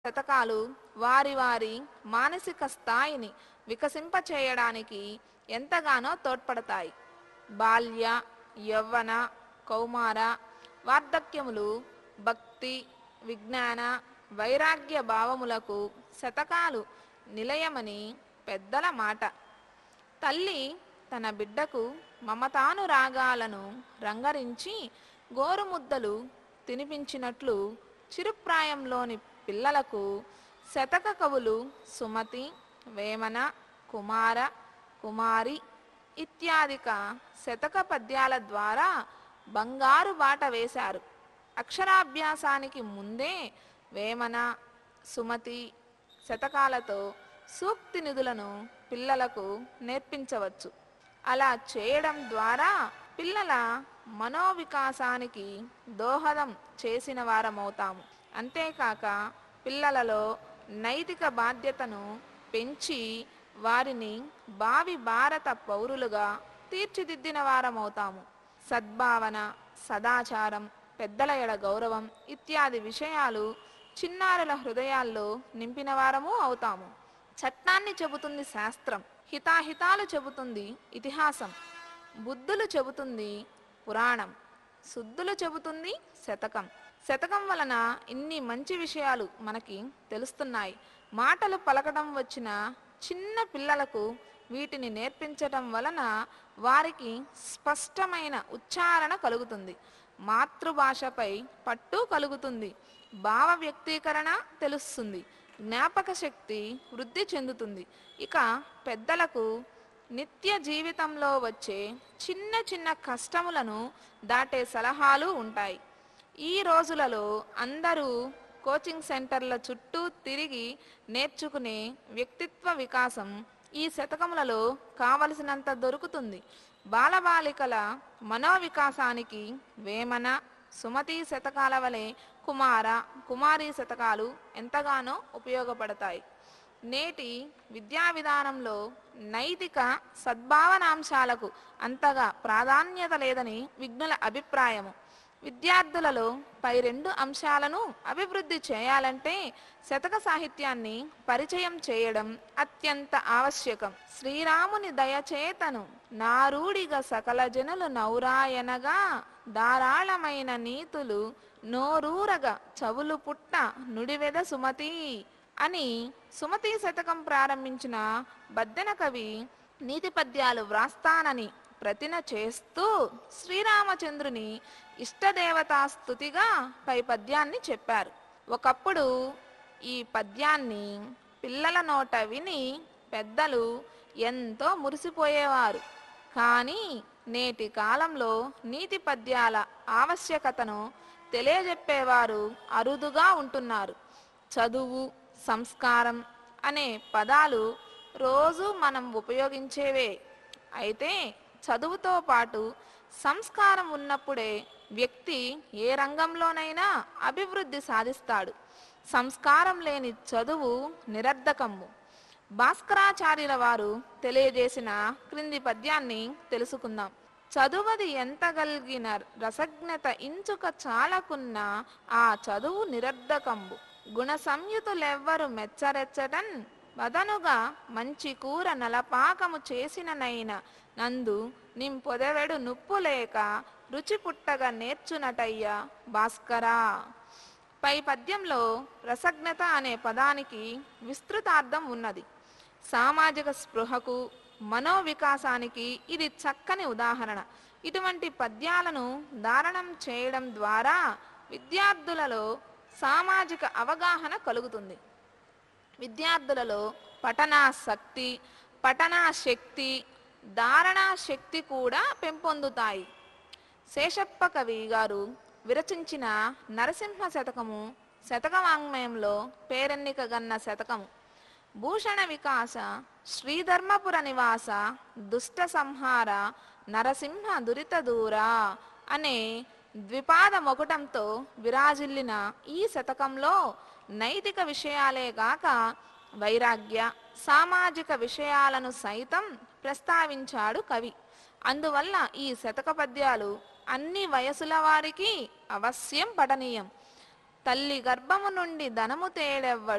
శతకాలు వారి వారి మానసిక స్థాయిని వికసింపచేయడానికి ఎంతగానో తోడ్పడతాయి బాల్య యవ్వన కౌమార వార్ధక్యములు భక్తి విజ్ఞాన వైరాగ్య భావములకు శతకాలు నిలయమని పెద్దల మాట తల్లి తన బిడ్డకు మమతానురాగాలను రంగరించి గోరుముద్దలు తినిపించినట్లు చిరుప్రాయంలోని పిల్లలకు శతక కవులు సుమతి వేమన కుమార కుమారి ఇత్యాదిక శతక పద్యాల ద్వారా బంగారు బాట వేశారు అక్షరాభ్యాసానికి ముందే వేమన సుమతి శతకాలతో సూక్తి నిధులను పిల్లలకు నేర్పించవచ్చు అలా చేయడం ద్వారా పిల్లల మనోవికాసానికి దోహదం చేసిన వారమవుతాము అంతేకాక పిల్లలలో నైతిక బాధ్యతను పెంచి వారిని భావి భారత పౌరులుగా తీర్చిదిద్దిన వారమవుతాము సద్భావన సదాచారం పెద్దల ఎడ గౌరవం ఇత్యాది విషయాలు చిన్నారుల హృదయాల్లో నింపిన వారము అవుతాము చట్టాన్ని చెబుతుంది శాస్త్రం హితాహితాలు చెబుతుంది ఇతిహాసం బుద్ధులు చెబుతుంది పురాణం శుద్ధులు చెబుతుంది శతకం శతకం వలన ఇన్ని మంచి విషయాలు మనకి తెలుస్తున్నాయి మాటలు పలకడం వచ్చిన చిన్న పిల్లలకు వీటిని నేర్పించటం వలన వారికి స్పష్టమైన ఉచ్చారణ కలుగుతుంది మాతృభాషపై పట్టు కలుగుతుంది భావ వ్యక్తీకరణ తెలుస్తుంది జ్ఞాపక శక్తి వృద్ధి చెందుతుంది ఇక పెద్దలకు నిత్య జీవితంలో వచ్చే చిన్న చిన్న కష్టములను దాటే సలహాలు ఉంటాయి ఈ రోజులలో అందరూ కోచింగ్ సెంటర్ల చుట్టూ తిరిగి నేర్చుకునే వ్యక్తిత్వ వికాసం ఈ శతకములలో కావలసినంత దొరుకుతుంది బాలబాలికల మనోవికాసానికి వేమన సుమతి శతకాల వలె కుమార కుమారి శతకాలు ఎంతగానో ఉపయోగపడతాయి నేటి విద్యా విధానంలో నైతిక సద్భావనాంశాలకు అంతగా ప్రాధాన్యత లేదని విజ్ఞుల అభిప్రాయము విద్యార్థులలో పై రెండు అంశాలను అభివృద్ధి చేయాలంటే శతక సాహిత్యాన్ని పరిచయం చేయడం అత్యంత ఆవశ్యకం శ్రీరాముని దయచేతను నారూడిగా సకల జనులు నౌరాయనగా ధారాళమైన నీతులు నోరూరగా చవులు పుట్ట నుడివెద సుమతి అని సుమతి శతకం ప్రారంభించిన బద్దెన కవి నీతి పద్యాలు వ్రాస్తానని ప్రతిన చేస్తూ శ్రీరామచంద్రుని ఇష్టదేవతాస్తుతిగా పై పద్యాన్ని చెప్పారు ఒకప్పుడు ఈ పద్యాన్ని పిల్లల నోట విని పెద్దలు ఎంతో మురిసిపోయేవారు కానీ నేటి కాలంలో నీతి పద్యాల ఆవశ్యకతను తెలియజెప్పేవారు అరుదుగా ఉంటున్నారు చదువు సంస్కారం అనే పదాలు రోజు మనం ఉపయోగించేవే అయితే చదువుతో పాటు సంస్కారం ఉన్నప్పుడే వ్యక్తి ఏ రంగంలోనైనా అభివృద్ధి సాధిస్తాడు సంస్కారం లేని చదువు నిరర్ధకము భాస్కరాచార్యుల వారు తెలియజేసిన క్రింది పద్యాన్ని తెలుసుకుందాం చదువది ఎంతగలిగిన రసజ్ఞత ఇంచుక చాలకున్న ఆ చదువు నిరర్ధకంబు గుణ సంయుతులెవ్వరు మెచ్చరెచ్చటన్ వదనుగా మంచి కూర నలపాకము చేసిననైన నందు నింపొదవెడు నుప్పు లేక రుచి పుట్టగా నేర్చునటయ్యా భాస్కరా పై పద్యంలో రసజ్ఞత అనే పదానికి విస్తృతార్థం ఉన్నది సామాజిక స్పృహకు మనోవికాసానికి ఇది చక్కని ఉదాహరణ ఇటువంటి పద్యాలను ధారణం చేయడం ద్వారా విద్యార్థులలో సామాజిక అవగాహన కలుగుతుంది విద్యార్థులలో పఠనాసక్తి పఠనాశక్తి ధారణా శక్తి కూడా పెంపొందుతాయి శేషప్ప కవి గారు విరచించిన నరసింహ శతకము శతక వాంగ్మయంలో పేరెన్నిక గన్న శతకము భూషణ వికాస శ్రీధర్మపుర నివాస దుష్ట సంహార నరసింహ దురిత దూర అనే ద్విపాద మొకుటంతో విరాజిల్లిన ఈ శతకంలో నైతిక విషయాలే గాక వైరాగ్య సామాజిక విషయాలను సైతం ప్రస్తావించాడు కవి అందువల్ల ఈ శతక పద్యాలు అన్ని వయసుల వారికి అవశ్యం పఠనీయం తల్లి గర్భము నుండి ధనము తేడెవ్వడు